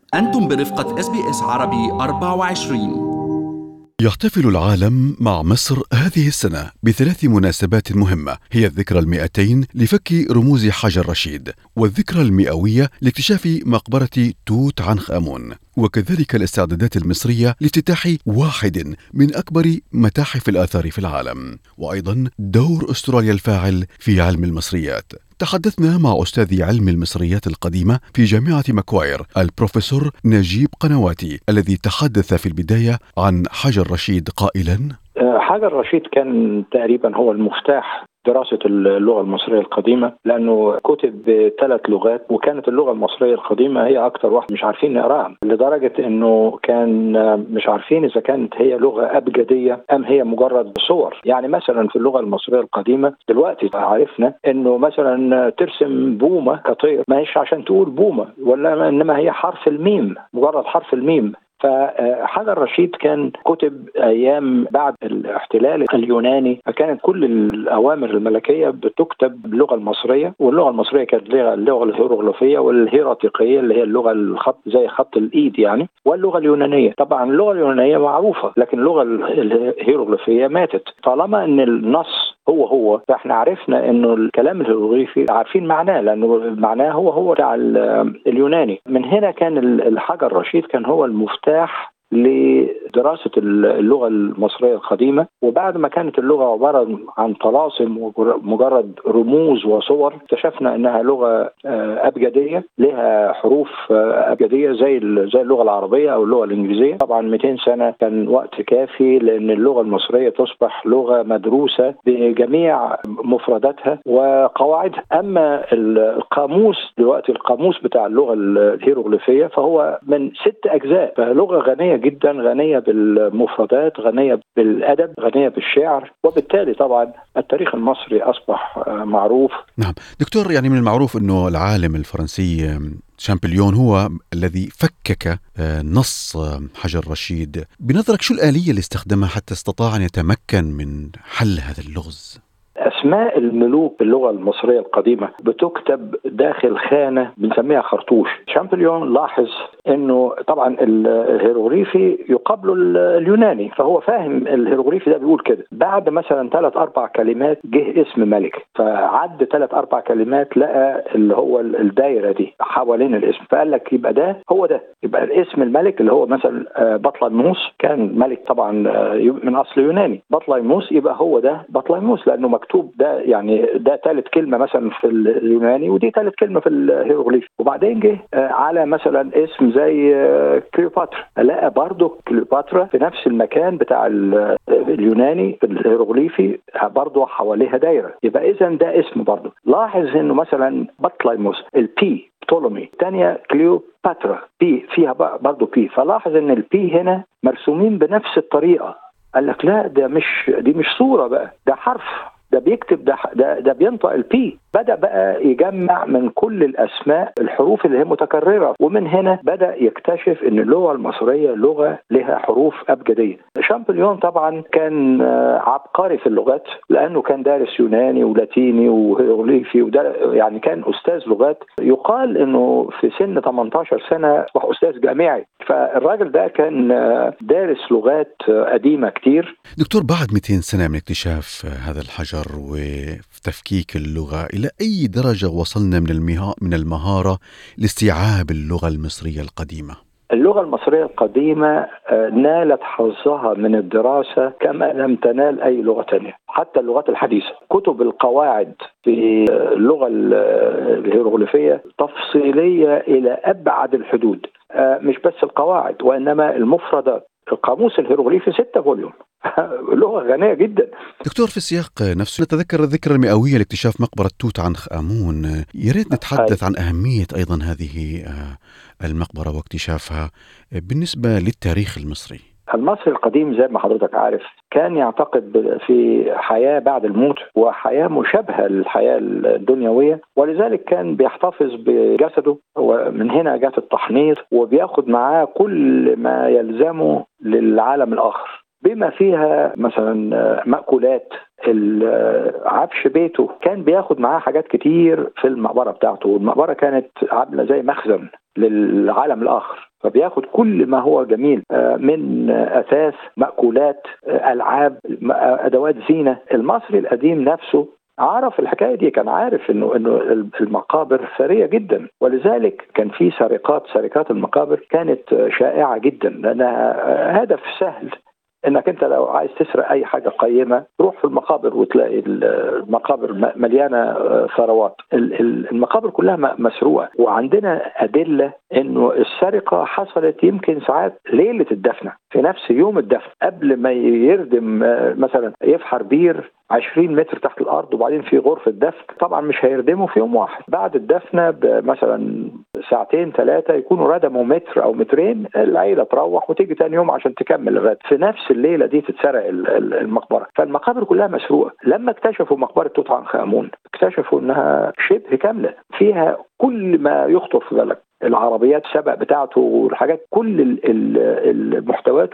أنتم برفقة اس بي اس عربي 24 يحتفل العالم مع مصر هذه السنة بثلاث مناسبات مهمة هي الذكرى المئتين لفك رموز حجر رشيد والذكرى المئوية لاكتشاف مقبرة توت عنخ آمون وكذلك الاستعدادات المصرية لافتتاح واحد من أكبر متاحف الآثار في العالم وأيضا دور أستراليا الفاعل في علم المصريات تحدثنا مع أستاذ علم المصريات القديمة في جامعة ماكواير البروفيسور نجيب قنواتي الذي تحدث في البداية عن حجر رشيد قائلا حجر رشيد كان تقريبا هو المفتاح دراسة اللغة المصرية القديمة لأنه كتب بثلاث لغات وكانت اللغة المصرية القديمة هي أكثر واحدة مش عارفين نقراها لدرجة أنه كان مش عارفين إذا كانت هي لغة أبجدية أم هي مجرد صور يعني مثلا في اللغة المصرية القديمة دلوقتي عرفنا أنه مثلا ترسم بومة كطير ما هيش عشان تقول بومة ولا إنما هي حرف الميم مجرد حرف الميم فحجر رشيد كان كتب ايام بعد الاحتلال اليوناني فكانت كل الاوامر الملكيه بتكتب باللغه المصريه واللغه المصريه كانت اللغه الهيروغليفيه والهيراتيقيه اللي هي اللغه الخط زي خط الايد يعني واللغه اليونانيه طبعا اللغه اليونانيه معروفه لكن اللغه الهيروغليفيه ماتت طالما ان النص هو هو فاحنا عرفنا انه الكلام الهيروغليفي عارفين معناه لانه معناه هو هو بتاع اليوناني من هنا كان الحجر الرشيد كان هو المفتاح لدراسة اللغة المصرية القديمة وبعد ما كانت اللغة عبارة عن طلاسم ومجرد رموز وصور اكتشفنا انها لغة ابجدية لها حروف ابجدية زي زي اللغة العربية او اللغة الانجليزية طبعا 200 سنة كان وقت كافي لان اللغة المصرية تصبح لغة مدروسة بجميع مفرداتها وقواعدها اما القاموس دلوقتي القاموس بتاع اللغة الهيروغليفية فهو من ست اجزاء فلغة غنية جدا غنية بالمفردات غنية بالأدب غنية بالشعر وبالتالي طبعا التاريخ المصري أصبح معروف نعم دكتور يعني من المعروف أنه العالم الفرنسي شامبليون هو الذي فكك نص حجر رشيد بنظرك شو الآلية اللي استخدمها حتى استطاع أن يتمكن من حل هذا اللغز؟ اسماء الملوك باللغه المصريه القديمه بتكتب داخل خانه بنسميها خرطوش شامبليون لاحظ انه طبعا الهيروغليفي يقابله اليوناني فهو فاهم الهيروغليفي ده بيقول كده بعد مثلا ثلاث اربع كلمات جه اسم ملك فعد ثلاث اربع كلمات لقى اللي هو الدايره دي حوالين الاسم فقال لك يبقى ده هو ده يبقى الاسم الملك اللي هو مثلا بطليموس كان ملك طبعا من اصل يوناني بطليموس يبقى هو ده بطليموس لانه مكتوب ده يعني ده ثالث كلمه مثلا في اليوناني ودي ثالث كلمه في الهيروغليفي وبعدين جه على مثلا اسم زي كليوباترا لقى برضه كليوباترا في نفس المكان بتاع اليوناني في الهيروغليفي برضه حواليها دايره يبقى اذا ده اسم برضه لاحظ انه مثلا بطليموس البي بتولومي الثانيه كليوباترا بي فيها برضه بي فلاحظ ان البي هنا مرسومين بنفس الطريقه قال لك لا ده مش دي مش صوره بقى ده حرف ده بيكتب ده ده, ده بينطق البي بدا بقى يجمع من كل الاسماء الحروف اللي هي متكرره ومن هنا بدا يكتشف ان اللغه المصريه لغه لها حروف ابجديه شامبليون طبعا كان عبقري في اللغات لانه كان دارس يوناني ولاتيني وهيروغليفي وده يعني كان استاذ لغات يقال انه في سن 18 سنه اصبح استاذ جامعي فالراجل ده كان دارس لغات قديمه كتير دكتور بعد 200 سنه من اكتشاف هذا الحجر وتفكيك اللغه الى اي درجه وصلنا من من المهاره لاستيعاب اللغه المصريه القديمه؟ اللغة المصرية القديمة نالت حظها من الدراسة كما لم تنال أي لغة ثانية حتى اللغات الحديثة كتب القواعد في اللغة الهيروغليفية تفصيلية إلى أبعد الحدود مش بس القواعد وإنما المفردات القاموس الهيروغليفي ستة فوليوم لغه غنيه جدا دكتور في السياق نفسه نتذكر الذكرى المئويه لاكتشاف مقبره توت عنخ امون يا ريت نتحدث عن اهميه ايضا هذه المقبره واكتشافها بالنسبه للتاريخ المصري المصري القديم زي ما حضرتك عارف كان يعتقد في حياة بعد الموت وحياة مشابهة للحياة الدنيوية ولذلك كان بيحتفظ بجسده ومن هنا جات التحنيط وبياخد معاه كل ما يلزمه للعالم الآخر بما فيها مثلا مأكولات عفش بيته كان بياخد معاه حاجات كتير في المقبره بتاعته والمقبره كانت عامله زي مخزن للعالم الاخر فبياخد كل ما هو جميل آه، من اثاث ماكولات آه، العاب آه، ادوات زينه المصري القديم نفسه عرف الحكايه دي كان عارف انه انه المقابر ثريه جدا ولذلك كان في سرقات سرقات المقابر كانت شائعه جدا لانها هدف سهل انك انت لو عايز تسرق اي حاجه قيمه روح في المقابر وتلاقي المقابر مليانه آه، ثروات المقابر كلها مسروقه وعندنا ادله انه السرقه حصلت يمكن ساعات ليله الدفنه في نفس يوم الدفن قبل ما يردم آه، مثلا يفحر بير 20 متر تحت الارض وبعدين في غرفه دفن طبعا مش هيردموا في يوم واحد بعد الدفنه مثلا ساعتين ثلاثه يكونوا ردموا متر او مترين العيله تروح وتيجي ثاني يوم عشان تكمل الردم في نفس الليله دي تتسرق المقبره فالمقابر كلها مسروقه لما اكتشفوا مقبره توت عنخ امون اكتشفوا انها شبه كامله فيها كل ما يخطر في بالك العربيات السبق بتاعته والحاجات كل المحتويات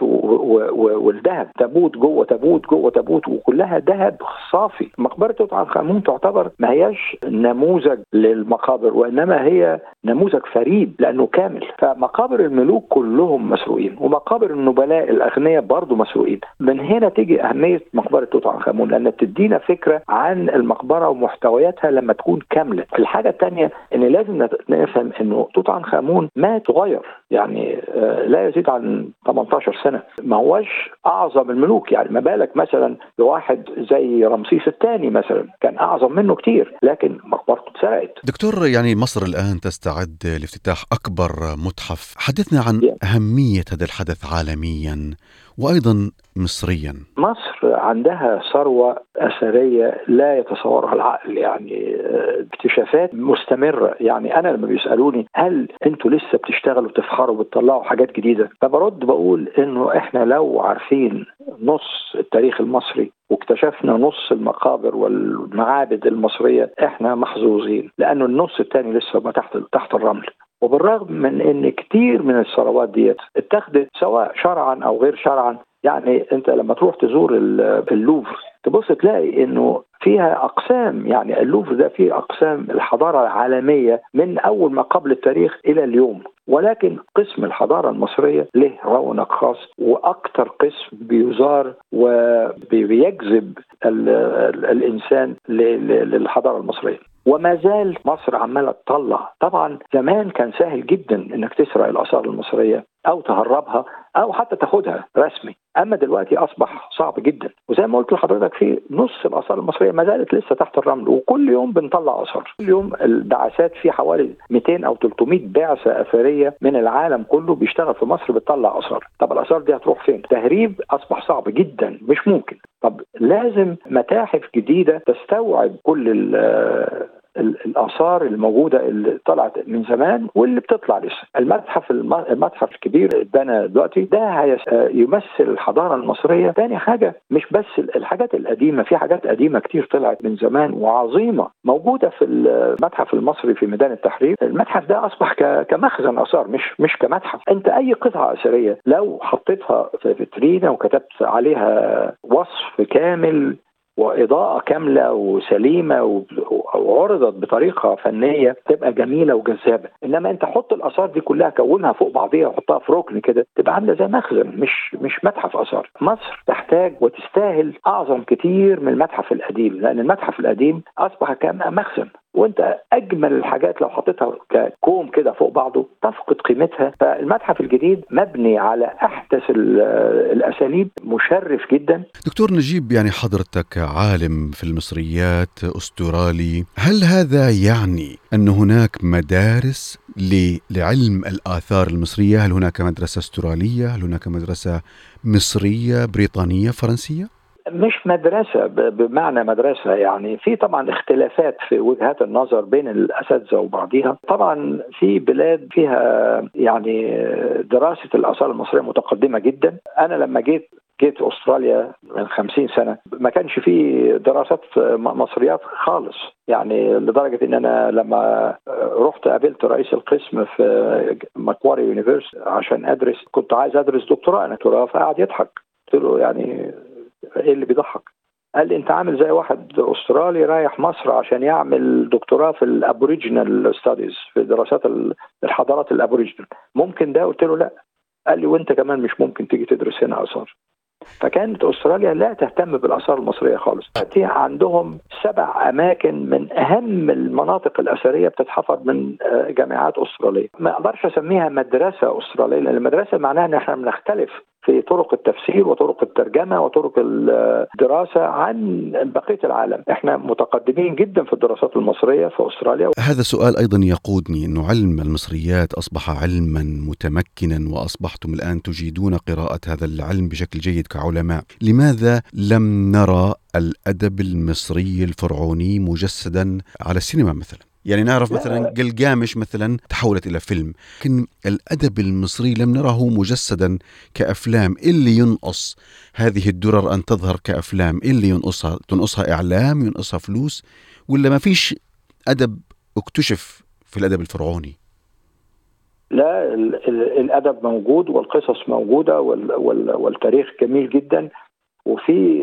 والذهب تابوت جوه تابوت جوه تابوت وكلها ذهب صافي مقبره توت عنخ امون تعتبر ما هياش نموذج للمقابر وانما هي نموذج فريد لانه كامل فمقابر الملوك كلهم مسروقين ومقابر النبلاء الاغنياء برضه مسروقين من هنا تيجي اهميه مقبره توت عنخ امون لان بتدينا فكره عن المقبره ومحتوياتها لما تكون كامله الحاجه الثانيه ان لازم نفهم انه توت عنخ امون مات صغير يعني آه، لا يزيد عن 18 سنه ما هوش اعظم الملوك يعني ما بالك مثلا بواحد زي رمسيس الثاني مثلا كان اعظم منه كتير لكن مقبرته اتسرقت دكتور يعني مصر الان تستعد لافتتاح اكبر متحف حدثنا عن اهميه هذا الحدث عالميا وايضا مصريا مصر عندها ثروه اثريه لا يتصورها العقل يعني آه، اكتشافات مستمره يعني انا لما بيسالوني هل انتوا لسه بتشتغلوا تفخروا بتطلعوا حاجات جديده فبرد بقول انه احنا لو عارفين نص التاريخ المصري واكتشفنا نص المقابر والمعابد المصريه احنا محظوظين لانه النص الثاني لسه ما تحت تحت الرمل وبالرغم من ان كتير من الثروات ديت اتخذت سواء شرعا او غير شرعا يعني انت لما تروح تزور اللوفر تبص تلاقي انه فيها اقسام يعني اللوفر ده فيه اقسام الحضاره العالميه من اول ما قبل التاريخ الى اليوم ولكن قسم الحضاره المصريه له رونق خاص واكثر قسم بيزار وبيجذب الانسان للحضاره المصريه وما زال مصر عماله تطلع طبعا زمان كان سهل جدا انك تسرق الاثار المصريه او تهربها او حتى تاخدها رسمي اما دلوقتي اصبح صعب جدا وزي ما قلت لحضرتك في نص الاثار المصريه ما زالت لسه تحت الرمل وكل يوم بنطلع اثار كل يوم البعثات في حوالي 200 او 300 بعثه اثريه من العالم كله بيشتغل في مصر بتطلع اثار طب الاثار دي هتروح فين تهريب اصبح صعب جدا مش ممكن طب لازم متاحف جديده تستوعب كل الاثار الموجوده اللي طلعت من زمان واللي بتطلع لسه المتحف المتحف الكبير اللي اتبنى دلوقتي ده يمثل الحضاره المصريه ثاني حاجه مش بس الحاجات القديمه في حاجات قديمه كتير طلعت من زمان وعظيمه موجوده في المتحف المصري في ميدان التحرير المتحف ده اصبح كمخزن اثار مش مش كمتحف انت اي قطعه اثريه لو حطيتها في فيترينا وكتبت عليها وصف كامل واضاءه كامله وسليمه وعرضت بطريقه فنيه تبقى جميله وجذابه انما انت حط الاثار دي كلها كونها فوق بعضيها وحطها في ركن كده تبقى عامله زي مخزن مش مش متحف اثار مصر تحتاج وتستاهل اعظم كتير من المتحف القديم لان المتحف القديم اصبح كمخزن وانت اجمل الحاجات لو حطيتها ككوم كده فوق بعضه تفقد قيمتها فالمتحف الجديد مبني على احدث الاساليب مشرف جدا دكتور نجيب يعني حضرتك عالم في المصريات استرالي هل هذا يعني ان هناك مدارس لعلم الاثار المصريه هل هناك مدرسه استراليه هل هناك مدرسه مصريه بريطانيه فرنسيه مش مدرسة بمعنى مدرسة يعني في طبعا اختلافات في وجهات النظر بين الأساتذة وبعضها طبعا في بلاد فيها يعني دراسة الآثار المصرية متقدمة جدا أنا لما جيت جيت استراليا من خمسين سنه ما كانش في دراسات مصريات خالص يعني لدرجه ان انا لما رحت قابلت رئيس القسم في ماكواري يونيفرسيتي عشان ادرس كنت عايز ادرس دكتوراه انا دكتوراه فقعد يضحك قلت له يعني ايه اللي بيضحك قال لي انت عامل زي واحد استرالي رايح مصر عشان يعمل دكتوراه في الابوريجينال ستاديز في دراسات الحضارات الابوريجينال ممكن ده قلت له لا قال لي وانت كمان مش ممكن تيجي تدرس هنا اثار فكانت استراليا لا تهتم بالاثار المصريه خالص عندهم سبع اماكن من اهم المناطق الاثريه بتتحفر من جامعات استراليه ما اقدرش اسميها مدرسه استراليه لان المدرسه معناها ان احنا بنختلف في طرق التفسير وطرق الترجمة وطرق الدراسة عن بقية العالم احنا متقدمين جدا في الدراسات المصرية في أستراليا هذا سؤال أيضا يقودني أنه علم المصريات أصبح علما متمكنا وأصبحتم الآن تجيدون قراءة هذا العلم بشكل جيد كعلماء لماذا لم نرى الأدب المصري الفرعوني مجسدا على السينما مثلا يعني نعرف مثلا قلقامش مثلا تحولت الى فيلم لكن الادب المصري لم نره مجسدا كافلام اللي ينقص هذه الدرر ان تظهر كافلام اللي ينقصها تنقصها اعلام ينقصها فلوس ولا ما فيش ادب اكتشف في الادب الفرعوني لا الادب موجود والقصص موجوده والتاريخ جميل جدا وفي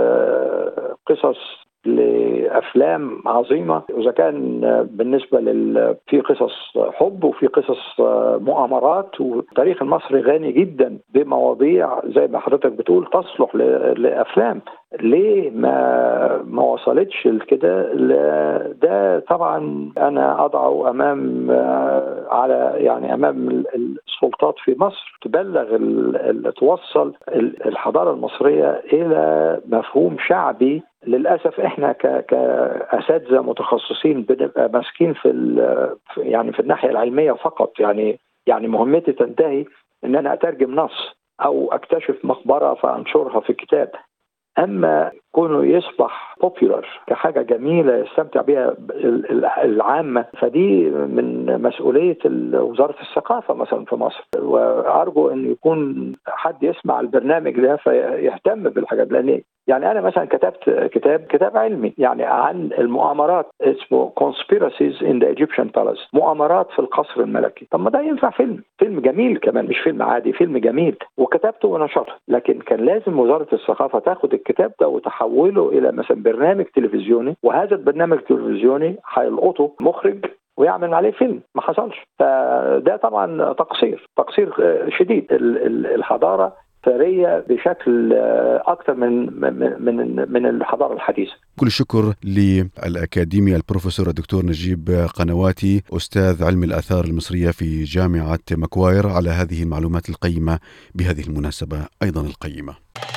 قصص لافلام عظيمه واذا كان بالنسبه لل في قصص حب وفي قصص مؤامرات والتاريخ المصري غني جدا بمواضيع زي ما حضرتك بتقول تصلح لافلام ليه ما ما وصلتش لكده ده طبعا انا اضعه امام على يعني امام السلطات في مصر تبلغ توصل الحضاره المصريه الى مفهوم شعبي للاسف احنا كاساتذه متخصصين بنبقى ماسكين في يعني في الناحيه العلميه فقط يعني يعني مهمتي تنتهي ان انا اترجم نص او اكتشف مقبره فانشرها في كتاب اما كونه يصبح بوبيولار كحاجه جميله يستمتع بها العامه فدي من مسؤوليه وزاره الثقافه مثلا في مصر وارجو ان يكون حد يسمع البرنامج ده فيهتم بالحاجات لان يعني انا مثلا كتبت كتاب كتاب علمي يعني عن المؤامرات اسمه conspiracies in the Egyptian Palace مؤامرات في القصر الملكي طب ما ده ينفع فيلم فيلم جميل كمان مش فيلم عادي فيلم جميل وكتبته ونشرته لكن كان لازم وزاره الثقافه تاخد الكتاب ده وتحوله الى مثلا برنامج تلفزيوني وهذا البرنامج التلفزيوني هيلقطه مخرج ويعمل عليه فيلم ما حصلش فده طبعا تقصير تقصير شديد الحضاره ثريه بشكل اكثر من من من الحضاره الحديثه. كل الشكر للاكاديمي البروفيسور الدكتور نجيب قنواتي استاذ علم الاثار المصريه في جامعه مكواير على هذه المعلومات القيمه بهذه المناسبه ايضا القيمه.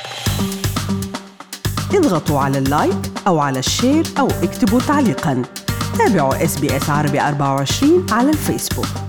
اضغطوا على اللايك او على الشير او اكتبوا تعليقا. تابعوا اس بي اس عربي 24 على الفيسبوك.